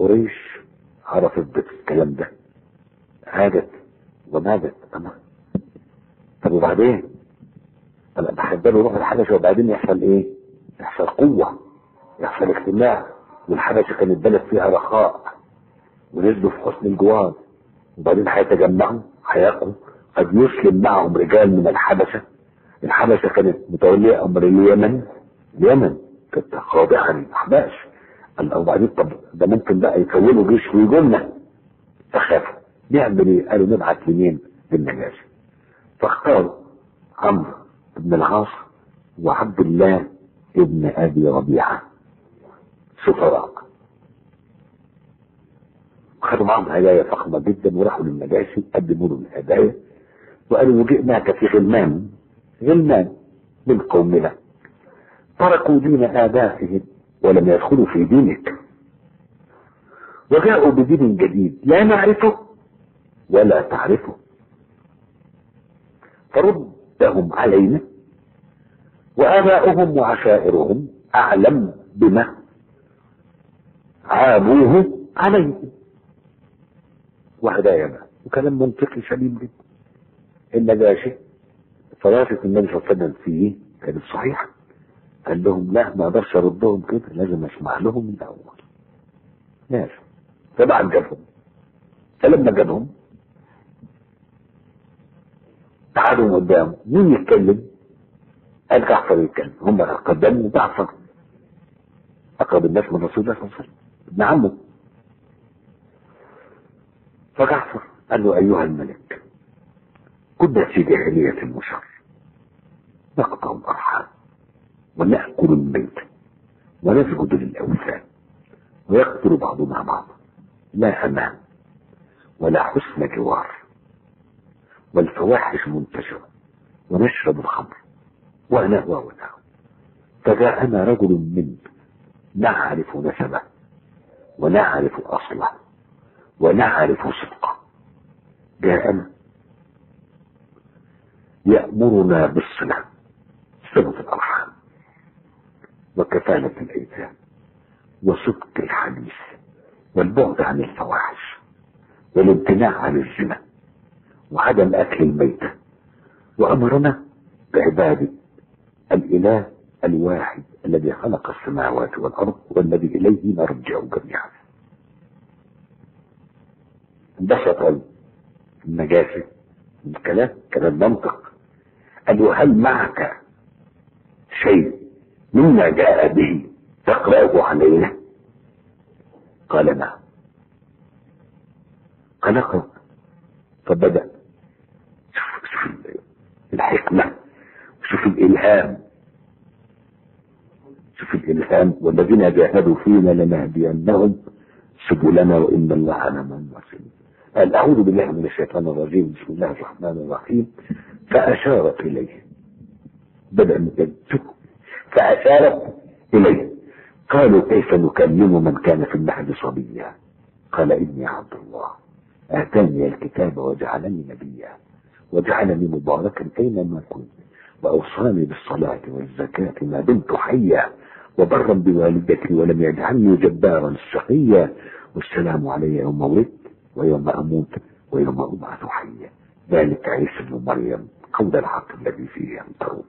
قريش عرفت بالكلام ده عادت وماتت أما طب وبعدين انا بحب له يروح الحبشه وبعدين يحصل ايه؟ يحصل قوه يحصل اجتماع والحبشه كانت بلد فيها رخاء ونزلوا في حسن الجوار وبعدين هيتجمعوا هيقعوا قد يسلم معهم رجال من الحبشه الحبشه كانت متوليه امر اليمن اليمن كانت خاضعه للاحباش قال وبعدين طب ده ممكن بقى يكونوا جيش ويجولنا فخافوا نعمل ايه؟ قالوا نبعت لمين؟ للنجاشي فاختاروا عمرو بن العاص وعبد الله ابن ابي ربيعه سفراء خدوا معهم هدايا فخمه جدا وراحوا للنجاشي قدموا له الهدايا وقالوا جئناك في غلمان غلمان من قومنا تركوا دين ابائهم ولم يدخلوا في دينك وجاءوا بدين جديد لا نعرفه ولا تعرفه فردهم علينا وآباؤهم وعشائرهم أعلم بما عابوه عليه وهدايا بقى وكلام منطقي سليم جدا النجاشي فراسة النبي صلى الله عليه وسلم فيه كانت صحيحة قال لهم لا ما اقدرش اردهم كده لازم اسمع لهم من الاول ماشي فبعد جابهم فلما جابهم قعدوا قدامه مين يتكلم؟ قال جعفر يتكلم هم قدموا جعفر اقرب الناس من رسول الله صلى الله عليه وسلم ابن عمه فجعفر قال له ايها الملك كنا في جاهلية وشر نقطع الارحام ونأكل الميت ونسجد للأوثان ويقتل بعضنا بعضا لا أمان ولا حسن جوار والفواحش منتشرة ونشرب الخمر ونهوى ونهوى فجاءنا رجل من نعرف نسبه ونعرف أصله ونعرف صدقه جاءنا يأمرنا بالصلة صلة الأرحام وكفالة الأيتام وصدق الحديث والبعد عن الفواحش والامتناع عن الزنا وعدم أكل الميتة وأمرنا بعبادة الإله الواحد الذي خلق السماوات والأرض والذي إليه نرجع جميعا انبسط النجاسة الكلام كلام منطق قال له هل معك شيء مما جاء به تقرأه علينا قال نعم قال اقرأ فبدأ شوف شوف الحكمة شوف الإلهام شوف الإلهام والذين جاهدوا فينا لنهدينهم سبلنا وإن الله لمن المحسنين قال أعوذ بالله من الشيطان الرجيم بسم الله الرحمن الرحيم فأشارت إليه بدأ مكتب فأشارت إليه قالوا كيف نكلم من كان في المهد صبيا قال إني عبد الله آتاني الكتاب وجعلني نبيا وجعلني مباركا أينما كنت وأوصاني بالصلاة والزكاة ما دمت حيا وبرا بوالدتي ولم يجعلني جبارا شقيا والسلام علي يوم ولدت ويوم أموت ويوم أبعث حيا ذلك عيسى بن مريم قول الحق الذي فيه يمترون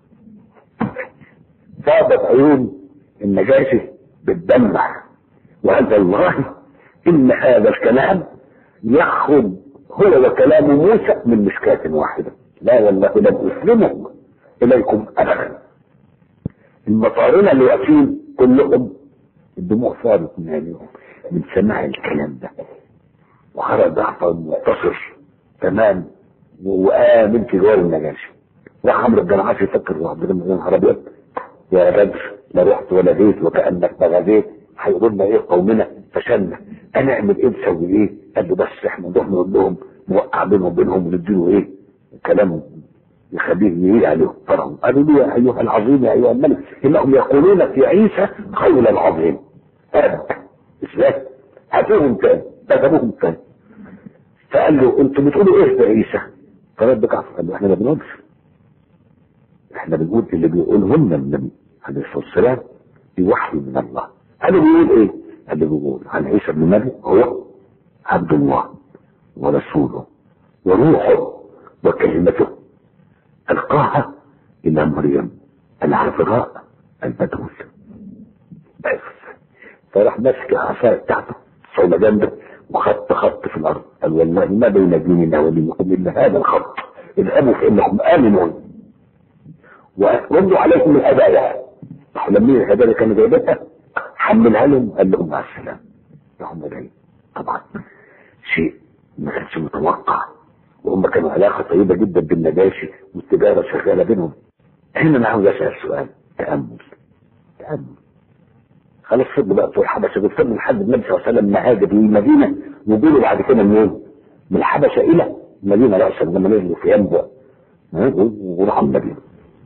فاضت عيون النجاشي بتدمع وقال والله إن هذا الكلام يخرج هو وكلام موسى من مشكاة واحدة لا والله لن أسلمك إليكم أبدا المطارنة اللي واقفين كلهم الدموع فارت من عينيهم من سماع الكلام ده وخرج جعفر منتصر تمام وآمن في جوار النجاشي راح عمرو بن العاص يفكر وعبد الله بن عربيات يا بدر لا رحت ولا جيت وكأنك ما غزيت هيقولوا لنا ايه قومنا فشلنا هنعمل ايه نسوي ايه؟ قال له بس احنا نروح نقول لهم نوقع بينهم وبينهم ونديله ايه؟ كلام يخليه يهيئ عليهم فرعون قالوا له يا ايها العظيم يا ايها الملك انهم يقولون في عيسى قول العظيم هذا ازاي؟ هاتوهم تاني كتبوهم تاني فقال له انتوا بتقولوا ايه في عيسى؟ فرد جعفر قال له احنا ما بنقولش احنا بنقول اللي بيقولهن النبي عليه الصلاه والسلام بوحي من الله قالوا بيقول ايه؟ اللي بيقول عن عيسى بن مريم هو عبد الله ورسوله وروحه وكلمته ألقاها إلى مريم العذراء البتول بس فراح ماسك العصاية بتاعته صوبة جنبه وخط خط في الأرض قال والله ما بين ديننا ودينكم إلا هذا الخط اذهبوا فإنكم آمنون وردوا عليكم الهدايا راحوا لمين الهدايا اللي كانوا جايبينها حملها لهم قال لهم مع السلامة هم جايين طبعا شيء ما كانش متوقع وهم كانوا علاقة طيبة جدا بالنجاشي والتجارة شغالة بينهم هنا انا عاوز اسأل سؤال تأمل تأمل خلاص فضلوا بقى بتوع الحبشة دول فضلوا لحد النبي صلى الله عليه وسلم ما هاجر للمدينة وجولوا بعد كده منين؟ من الحبشة إلى المدينة رأسا لما نزلوا في ينبع وراحوا المدينة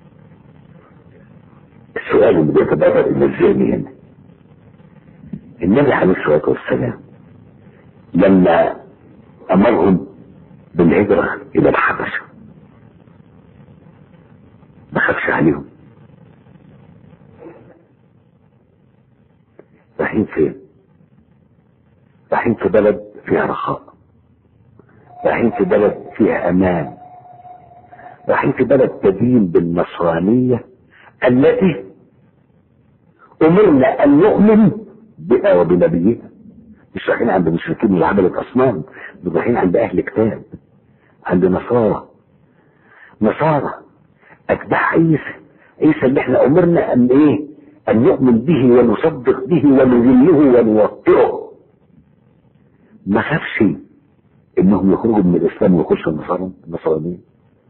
السؤال اللي بيتبادر إلى الذهن هنا النبي عليه الصلاة والسلام لما أمرهم بالهجرة إلى الحبشة ما خافش عليهم رايحين فين؟ رايحين في بلد فيها رخاء رايحين في بلد فيها أمان رايحين في بلد تدين بالنصرانية التي أمرنا أن نؤمن بها وبنبيها مش رايحين عند المشركين اللي عملت أصنام رايحين عند أهل كتاب عند نصارى نصارى أتباع عيسى عيسى اللي احنا أمرنا أن إيه أن نؤمن به ونصدق به ونذله ونوقره ما خافش إنهم يخرجوا من الإسلام ويخشوا النصارى النصرانيين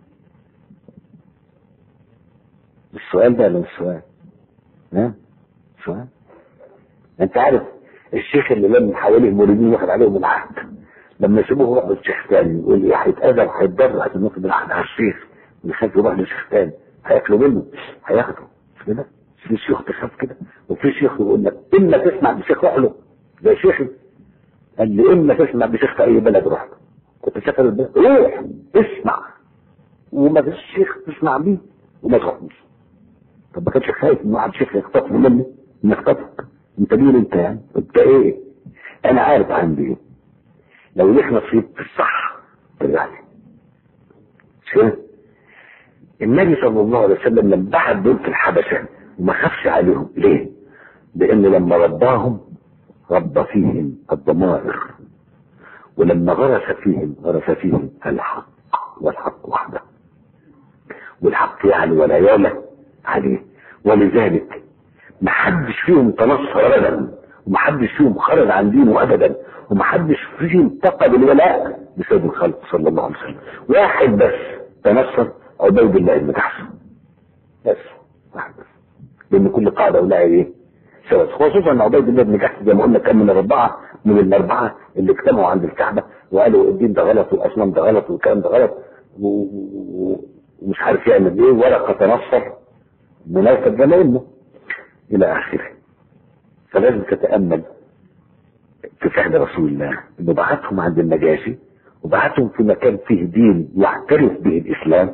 السؤال ده ولا مش سؤال؟ ها؟ سؤال؟ أنت عارف الشيخ اللي لم حواليه المريدين واخد عليهم العهد لما يسيبوه يروح للشيخ تاني يقول لي هيتأذى وهيتضر عشان ياخد العهد على الشيخ ويخاف يروح للشيخ تاني هياكلوا منه هياخده مش كده؟ في شيوخ تخاف كده وفي شيخ يقول لك اما تسمع بشيخ روح له زي شيخي قال لي اما تسمع بشيخ في اي بلد روح له كنت سافر البلد روح اسمع وما فيش شيخ تسمع بيه وما تروحوش طب ما كانش خايف ان واحد شيخ يخطف مني ان يخطفك انت مين انت يعني انت ايه انا عارف عندي ايه لو ليك نصيب في الصح ترجع لي مش كده النبي صلى الله عليه وسلم لما بعت دول في الحبشه وما خافش عليهم ليه؟ لأنه لما رباهم ربى فيهم الضمائر ولما غرس فيهم غرس فيهم الحق والحق وحده والحق يعني ولا يعلى عليه ولذلك ما حدش فيهم تنصر ابدا وما حدش فيهم خرج عن دينه ابدا وما حدش فيهم تقى بالولاء بسبب الخلق صلى الله عليه وسلم واحد بس تنصر عبيد الله بن جحش بس واحد بس لان كل قاعده ولها ايه؟ سواد خصوصا ان عبيد الله بن جحش زي ما قلنا كان من الاربعه من الاربعه اللي اجتمعوا عند الكعبه وقالوا الدين ده غلط والاصنام ده غلط والكلام ده غلط ومش عارف يعمل ايه ورقه تنصر منافق جماله الى اخره فلازم تتامل في فعل رسول الله انه بعتهم عند النجاشي وبعتهم في مكان فيه دين يعترف به الاسلام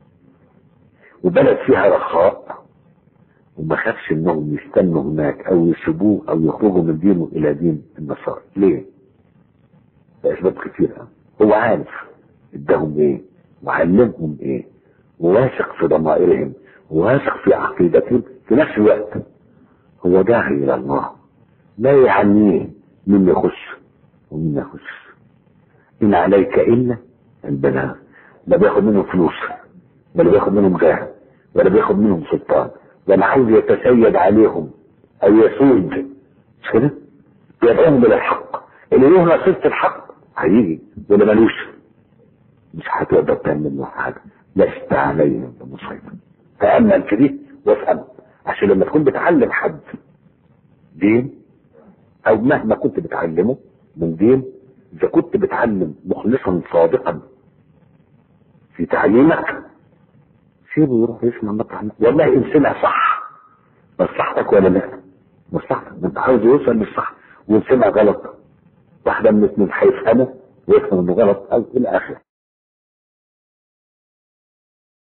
وبلد فيها رخاء وما خافش انهم يستنوا هناك او يسيبوه او يخرجوا من دينه الى دين النصارى ليه لاسباب كثيره هو عارف اداهم ايه وعلمهم ايه وواثق في ضمائرهم وواثق في عقيدتهم في نفس الوقت هو داعي الى الله لا يعنيه من يخش ومن يخش ان عليك الا البلاغ لا بياخد منهم فلوس ولا بياخد منهم جاه ولا بياخد منهم سلطان ولا عاوز يتسيد عليهم او يسود مش كده؟ يدعوهم الى الحق اللي له نصيب في الحق هيجي واللي ملوش مش هتقدر تعمل له حاجه لست عليهم بمسيطر تامل في دي وافهم عشان لما تكون بتعلم حد دين او مهما كنت بتعلمه من دين اذا كنت بتعلم مخلصا صادقا في تعليمك سيبه يروح يسمع مطرح والله ان سمع صح مصلحتك ولا لا مصلحتك انت عاوز يوصل للصح وان سمع غلط واحده من الاثنين هيفهمه ويفهم انه غلط او الى اخره